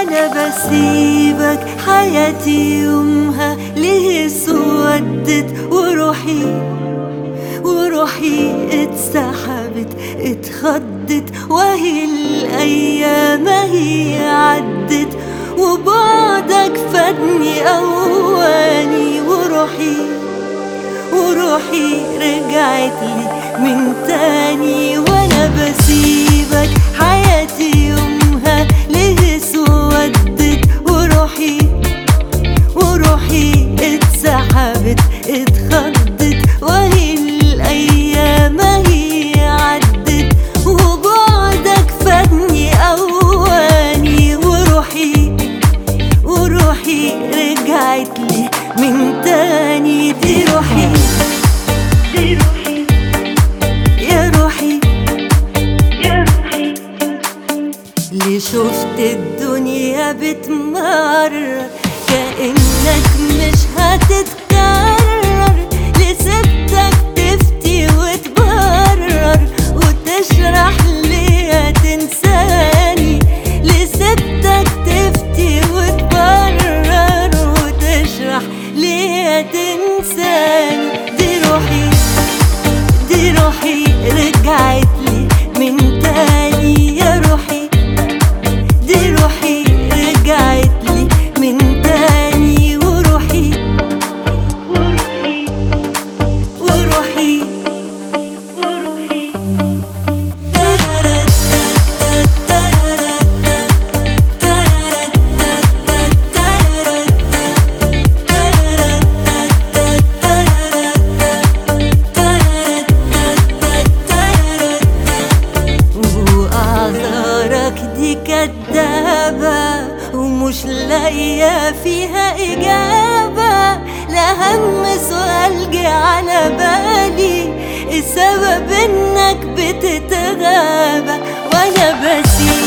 وانا بسيبك حياتي يومها ليه سودت وروحي وروحي اتسحبت اتخضت وهي الايام هي عدت وبعدك فادني اواني وروحي وروحي رجعت لي من تاني وانا بسيبك حياتي يومها ليه سودت وروحي وروحي اتسحبت اتخضت وهي الايام هي عدت وبعدك فادني اواني وروحي وروحي رجعت لي من تاني دي روحي دي روحي يا روحي يا روحي اللي شفت الدنيا بتمرر كأنك مش هتتكرر اللي سبتك تفتي وتبرر وتشرح ليه تنساني اللي سبتك تفتي وتبرر وتشرح ليه تنساني دي روحي دي روحي رجعت لي من تاني يا روحي دي روحي رجعت لي من تاني وروحي وروحي وروحي وروحي وأعذارك دي كدابة ومش لاقية فيها إجابة لأهم سؤال جه على بالي السبب إنك بتتغابى وأنا بسيب